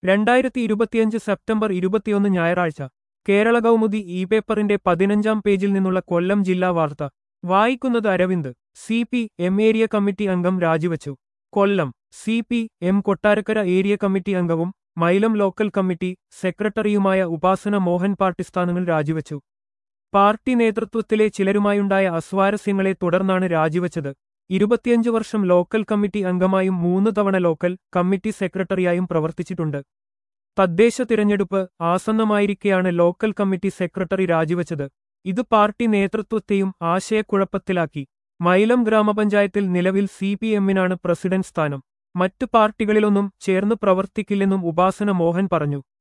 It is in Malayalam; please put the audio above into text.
രണ്ടായിരത്തി ഇരുപത്തിയഞ്ച് സെപ്റ്റംബർ ഇരുപത്തിയൊന്ന് ഞായറാഴ്ച കേരള കൗമുദി ഇ പേപ്പറിന്റെ പതിനഞ്ചാം പേജിൽ നിന്നുള്ള കൊല്ലം ജില്ലാ വാർത്ത വായിക്കുന്നത് Aravind C P M area committee അംഗം രാജിവച്ചു Kollam C P M Kottarakkara area committee അംഗവും മൈലം ലോക്കൽ കമ്മിറ്റി സെക്രട്ടറിയുമായ ഉപാസന മോഹൻ പാർട്ടി സ്ഥാനങ്ങൾ രാജിവച്ചു പാർട്ടി നേതൃത്വത്തിലെ ചിലരുമായുണ്ടായ അസ്വാരസ്യങ്ങളെ തുടർന്നാണ് രാജിവച്ചത് ഇരുപത്തിയഞ്ച് വർഷം ലോക്കൽ കമ്മിറ്റി അംഗമായും മൂന്ന് തവണ ലോക്കൽ കമ്മിറ്റി സെക്രട്ടറിയായും പ്രവർത്തിച്ചിട്ടുണ്ട് തദ്ദേശ തിരഞ്ഞെടുപ്പ് ആസന്നമായിരിക്കെയാണ് ലോക്കൽ കമ്മിറ്റി സെക്രട്ടറി രാജിവച്ചത് ഇത് പാർട്ടി നേതൃത്വത്തെയും ആശയക്കുഴപ്പത്തിലാക്കി മൈലം ഗ്രാമപഞ്ചായത്തിൽ നിലവിൽ സി പി എമ്മിനാണ് പ്രസിഡന്റ് സ്ഥാനം മറ്റു പാർട്ടികളിലൊന്നും ചേർന്ന് പ്രവർത്തിക്കില്ലെന്നും ഉപാസന മോഹൻ പറഞ്ഞു